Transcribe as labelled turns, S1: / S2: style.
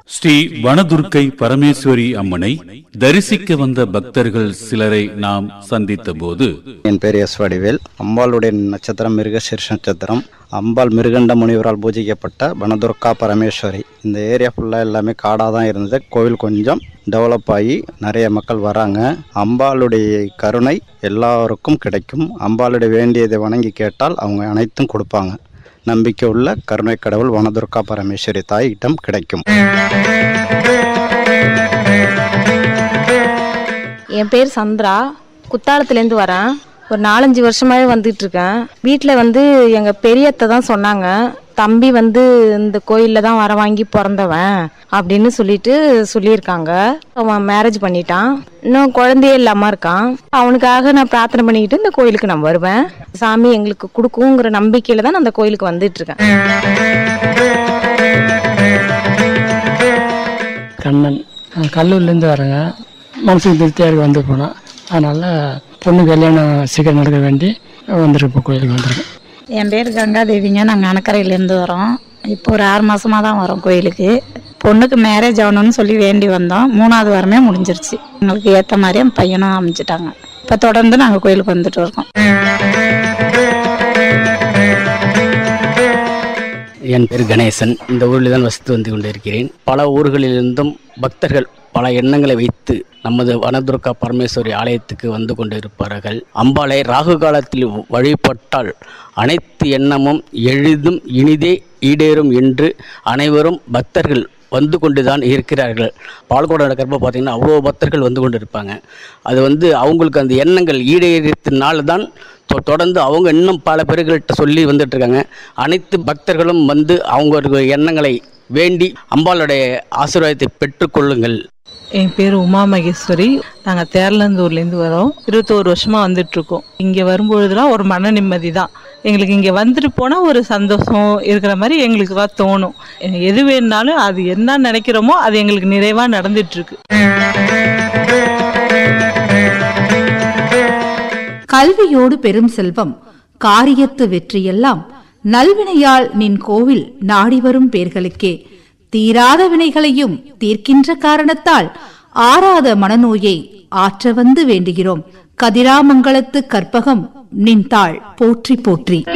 S1: ஸ்ரீ வனதுர்க்கை பரமேஸ்வரி அம்மனை தரிசிக்க வந்த பக்தர்கள் சிலரை நாம் சந்தித்த போது
S2: என் பேர் எஸ் வடிவேல் அம்பாளுடைய நட்சத்திரம் மிருகசீர்ஷ நட்சத்திரம் அம்பாள் மிருகண்ட முனிவரால் பூஜிக்கப்பட்ட வனதுர்கா பரமேஸ்வரி இந்த ஏரியா ஃபுல்லாக எல்லாமே காடாக தான் இருந்தது கோவில் கொஞ்சம் டெவலப் ஆகி நிறைய மக்கள் வராங்க அம்பாளுடைய கருணை எல்லாருக்கும் கிடைக்கும் அம்பாளுடைய வேண்டியதை வணங்கி கேட்டால் அவங்க அனைத்தும் கொடுப்பாங்க நம்பிக்கை உள்ள கருணை கடவுள் வனதுர்கா பரமேஸ்வரி தாயிடம் கிடைக்கும்
S3: என் பேர் சந்திரா குத்தாலத்துலேருந்து வரேன் ஒரு நாலஞ்சு வருஷமாவே வந்துட்டு இருக்கேன் வீட்டில் வந்து எங்கள் பெரியத்தை தான் சொன்னாங்க தம்பி வந்து இந்த கோயிலில் தான் வர வாங்கி பிறந்தவன் அப்படின்னு சொல்லிட்டு சொல்லியிருக்காங்க அவன் மேரேஜ் பண்ணிட்டான் இன்னும் குழந்தையே இல்லாமல் இருக்கான் அவனுக்காக நான் பிரார்த்தனை பண்ணிக்கிட்டு இந்த கோயிலுக்கு நான் வருவேன் சாமி எங்களுக்கு கொடுக்குங்கிற நம்பிக்கையில் தான் நான் அந்த கோயிலுக்கு வந்துட்டு இருக்கேன்
S4: கண்ணன் நான் கல்லூர்லேருந்து வரேங்க மனசுக்கு திருப்தியாக இருக்கு வந்து போனோம் அதனால் பொண்ணு கல்யாணம் சீக்கிரம் நடக்க வேண்டி வந்துருப்போம் கோயிலுக்கு வந்திருக்கேன்
S5: என் பேர் கங்காதேவிங்க நாங்கள் அணக்கரையிலேருந்து வரோம் இப்போ ஒரு ஆறு மாசமா தான் வரோம் கோயிலுக்கு பொண்ணுக்கு மேரேஜ் ஆகணும்னு சொல்லி வேண்டி வந்தோம் மூணாவது வாரமே முடிஞ்சிருச்சு எங்களுக்கு ஏற்ற மாதிரியே பையனும் அமைச்சிட்டாங்க இப்போ தொடர்ந்து நாங்கள் கோயிலுக்கு வந்துட்டு இருக்கோம்
S6: என் பேர் கணேசன் இந்த ஊரில் தான் வசித்து வந்து கொண்டிருக்கிறேன் பல ஊர்களிலிருந்தும் பக்தர்கள் பல எண்ணங்களை வைத்து நமது வனதுர்கா பரமேஸ்வரி ஆலயத்துக்கு வந்து கொண்டிருப்பார்கள் அம்பாளை ராகு காலத்தில் வழிபட்டால் அனைத்து எண்ணமும் எளிதும் இனிதே ஈடேறும் என்று அனைவரும் பக்தர்கள் வந்து கொண்டு தான் இருக்கிறார்கள் பால்கோடு நடக்கிறப்ப பார்த்தீங்கன்னா அவ்வளோ பக்தர்கள் வந்து கொண்டு இருப்பாங்க அது வந்து அவங்களுக்கு அந்த எண்ணங்கள் ஈடேறத்தினால தான் தொ- தொடர்ந்து அவங்க இன்னும் பல பேர்கள்ட்ட சொல்லி வந்துட்டு இருக்காங்க அனைத்து பக்தர்களும் வந்து அவங்க எண்ணங்களை வேண்டி அம்பாளுடைய ஆசீர்வாதத்தை பெற்றுக்கொள்ளுங்கள்
S7: என் பேர் உமா மகேஸ்வரி நாங்கள் தேர்லந்தூர்லேருந்து வரோம் இருபத்தோரு வருஷமாக வந்துட்டுருக்கோம் இங்கே வரும்பொழுதுலாம் ஒரு மன நிம்மதி தான் எங்களுக்கு இங்கே வந்துட்டு போனால் ஒரு சந்தோஷம் இருக்கிற மாதிரி எங்களுக்கு தான் தோணும் எது வேணுனாலும் அது என்ன நினைக்கிறோமோ அது எங்களுக்கு நிறைவாக நடந்துட்டுருக்கு
S8: கல்வியோடு பெரும் செல்வம் காரியத்து வெற்றியெல்லாம் நல்வினையால் நின் கோவில் நாடி வரும் பேர்களுக்கே தீராத வினைகளையும் தீர்க்கின்ற காரணத்தால் ஆறாத மனநோயை ஆற்ற வந்து வேண்டுகிறோம் கதிராமங்கலத்து கற்பகம் நின் தாள் போற்றி போற்றி